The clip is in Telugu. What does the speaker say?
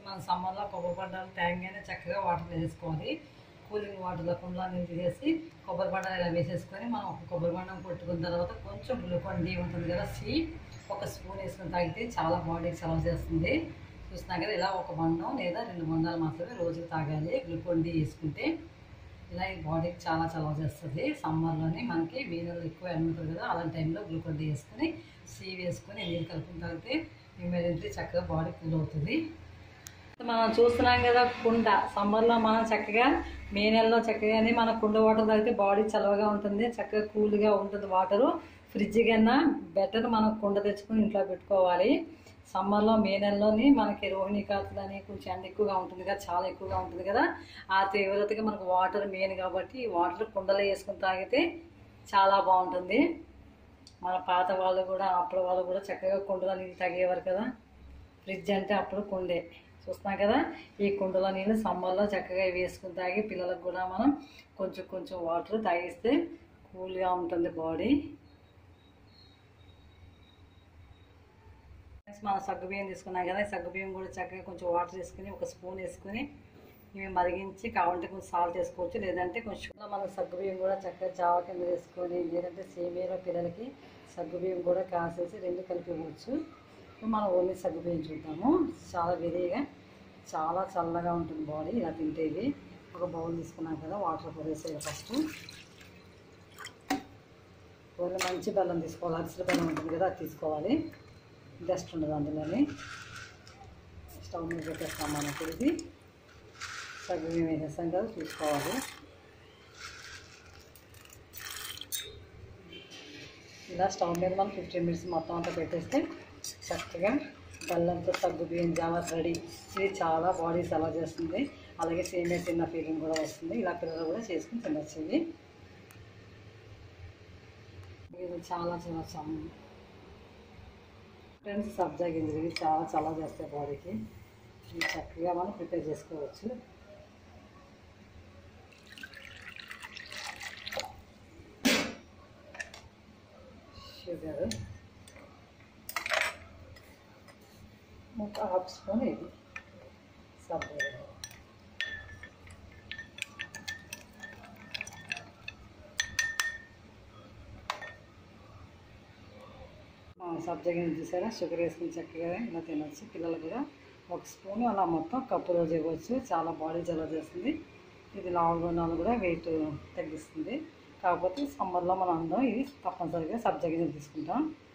మన సమ్మర్లో కొబ్బరి బండాలు తేగానే చక్కగా వాటర్ వేసుకోవాలి కూలింగ్ వాటర్లో కుండలో నీళ్ళు తీసేసి కొబ్బరి బండాలు ఇలా వేసేసుకొని మనం ఒక కొబ్బరి బండం కొట్టుకున్న తర్వాత కొంచెం గ్లూకాన్ డి ఉంటుంది కదా సి ఒక స్పూన్ వేసుకొని తాగితే చాలా బాడీకి చలవ చేస్తుంది చూసినా కదా ఇలా ఒక బండం లేదా రెండు బండాలు మాత్రమే రోజుకు తాగాలి గ్లూకాన్ డి వేసుకుంటే ఇలా ఈ బాడీకి చాలా చలవ చేస్తుంది సమ్మర్లోనే మనకి వీణలు ఎక్కువ ఉంటుంది కదా అలాంటి టైంలో గ్లూకోన్ డి వేసుకొని సీ వేసుకొని నీళ్ళు కలుపుకుని తాగితే ఇమ్మీడియట్లీ చక్కగా బాడీ కూల్ అవుతుంది మనం చూస్తున్నాం కదా కుండ సమ్మర్లో మనం చక్కగా మే నెలలో చక్కగానే మన కుండ వాటర్ తాగితే బాడీ చల్లగా ఉంటుంది చక్కగా కూల్గా ఉంటుంది వాటరు ఫ్రిడ్జ్ కన్నా బెటర్ మనం కుండ తెచ్చుకొని ఇంట్లో పెట్టుకోవాలి సమ్మర్లో మే నెలలోని మనకి రోహిణి కాతులు అని కొంచెం ఎండ ఎక్కువగా ఉంటుంది కదా చాలా ఎక్కువగా ఉంటుంది కదా ఆ తీవ్రతకి మనకు వాటర్ మెయిన్ కాబట్టి ఈ వాటర్ కుండలో వేసుకుని తాగితే చాలా బాగుంటుంది మన పాత వాళ్ళు కూడా అప్పుడు వాళ్ళు కూడా చక్కగా కుండలో నీళ్ళు తాగేవారు కదా ఫ్రిడ్జ్ అంటే అప్పుడు కుండే చూస్తున్నాం కదా ఈ కుండలో నీళ్ళు సమ్మర్లో చక్కగా వేసుకుని తాగి పిల్లలకు కూడా మనం కొంచెం కొంచెం వాటర్ తాగిస్తే కూల్గా ఉంటుంది బాడీ మనం సగ్గుబియ్యం తీసుకున్నాం కదా ఈ సగ్గుబియ్యం కూడా చక్కగా కొంచెం వాటర్ వేసుకుని ఒక స్పూన్ వేసుకుని ఇవి మరిగించి కావాలంటే కొంచెం సాల్ట్ వేసుకోవచ్చు లేదంటే కొంచెం మనం సగ్గుబియ్యం కూడా చక్కగా జావ కింద వేసుకొని లేదంటే సేమియాలో పిల్లలకి సగ్గుబియ్యం కూడా కాసేసి రెండు కలిపి ఇవ్వచ్చు ఇప్పుడు మనం ఓన్లీ సగ్గుబియ్యం చూద్దాము చాలా వెరీగా చాలా చల్లగా ఉంటుంది బాడీ ఇలా తింటే ఇది ఒక బౌల్ తీసుకున్నాం కదా వాటర్ పోసేయాలి ఫస్ట్ ఓన్లీ మంచి బెల్లం తీసుకోవాలి అరిసెల బెల్లం ఉంటుంది కదా అది తీసుకోవాలి డస్ట్ ఉండదు అందులోని స్టవ్ మీద పెట్టేస్తాం మనకి ఇది సగ్గుబియ్యం వేసేస్తాం కదా చూసుకోవాలి ఇలా స్టవ్ మీద మనం ఫిఫ్టీన్ మినిట్స్ మొత్తం అంతా పెట్టేస్తే చక్కగా బెల్లంతో సగ్గు బియ్యం జావా రెడీ ఇది చాలా బాడీ చలవ చేస్తుంది అలాగే సేమే తిన్న ఫీలింగ్ కూడా వస్తుంది ఇలా పిల్లలు కూడా చేసుకుని తినచ్చు ఇది ఇది చాలా చాలా చాలా ఫ్రెండ్స్ సబ్జా గింజలు ఇవి చాలా చలవ చేస్తాయి బాడీకి ఇవి చక్కగా మనం ప్రిపేర్ చేసుకోవచ్చు షుగర్ ఒక హాఫ్ స్పూన్ ఇది సబ్బు సబ్జా గింజలు చూసారా షుగర్ వేసుకుని చక్కగా ఇలా తినచ్చు పిల్లలు కూడా ఒక స్పూన్ అలా మొత్తం కప్పు రోజు ఇవ్వచ్చు చాలా బాడీ జల చేస్తుంది ఇది లావుగా ఉన్న వాళ్ళు కూడా వెయిట్ తగ్గిస్తుంది కాకపోతే సమ్మర్లో మనం అందరం ఇది తప్పనిసరిగా సబ్జా గింజలు తీసుకుంటాం